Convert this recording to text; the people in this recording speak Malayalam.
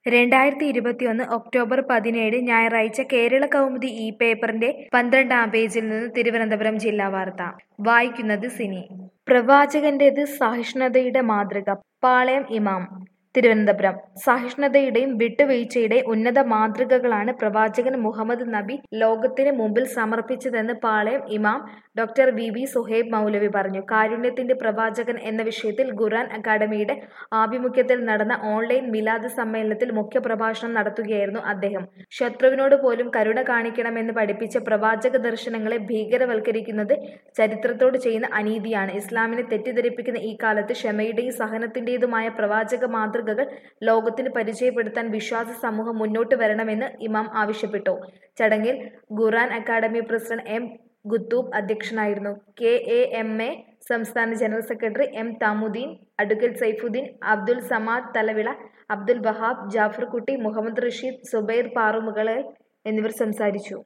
രണ്ടായിരത്തി ഇരുപത്തിയൊന്ന് ഒക്ടോബർ പതിനേഴ് ഞായറാഴ്ച കേരള കൗമുദി ഈ പേപ്പറിന്റെ പന്ത്രണ്ടാം പേജിൽ നിന്ന് തിരുവനന്തപുരം ജില്ലാ വാർത്ത വായിക്കുന്നത് സിനി പ്രവാചകന്റേത് സഹിഷ്ണുതയുടെ മാതൃക പാളയം ഇമാം തിരുവനന്തപുരം സഹിഷ്ണുതയുടെയും വിട്ടുവീഴ്ചയുടെയും ഉന്നത മാതൃകകളാണ് പ്രവാചകൻ മുഹമ്മദ് നബി ലോകത്തിന് മുമ്പിൽ സമർപ്പിച്ചതെന്ന് പാളയം ഇമാം ഡോക്ടർ വി വി സുഹൈബ് മൗലവി പറഞ്ഞു കാരുണ്യത്തിന്റെ പ്രവാചകൻ എന്ന വിഷയത്തിൽ ഖുർആൻ അക്കാദമിയുടെ ആഭിമുഖ്യത്തിൽ നടന്ന ഓൺലൈൻ മിലാദ് സമ്മേളനത്തിൽ മുഖ്യപ്രഭാഷണം നടത്തുകയായിരുന്നു അദ്ദേഹം ശത്രുവിനോട് പോലും കരുണ കാണിക്കണമെന്ന് പഠിപ്പിച്ച പ്രവാചക ദർശനങ്ങളെ ഭീകരവൽക്കരിക്കുന്നത് ചരിത്രത്തോട് ചെയ്യുന്ന അനീതിയാണ് ഇസ്ലാമിനെ തെറ്റിദ്ധരിപ്പിക്കുന്ന ഈ കാലത്ത് ക്ഷമയുടെയും സഹനത്തിന്റേതുമായ പ്രവാചക മാതൃകകൾ ലോകത്തിന് പരിചയപ്പെടുത്താൻ വിശ്വാസ സമൂഹം മുന്നോട്ട് വരണമെന്ന് ഇമാം ആവശ്യപ്പെട്ടു ചടങ്ങിൽ ഖുർആൻ അക്കാദമി പ്രസിഡന്റ് എം ഗുത്തൂബ് അധ്യക്ഷനായിരുന്നു കെ എ എം എ സംസ്ഥാന ജനറൽ സെക്രട്ടറി എം താമുദ്ദീൻ അഡ്വക്കേറ്റ് സൈഫുദ്ദീൻ അബ്ദുൽ സമാദ് തലവിള അബ്ദുൽ വഹാബ് ജാഫർ കുട്ടി മുഹമ്മദ് റഷീദ് സുബൈർ പാറുമുകളൽ എന്നിവർ സംസാരിച്ചു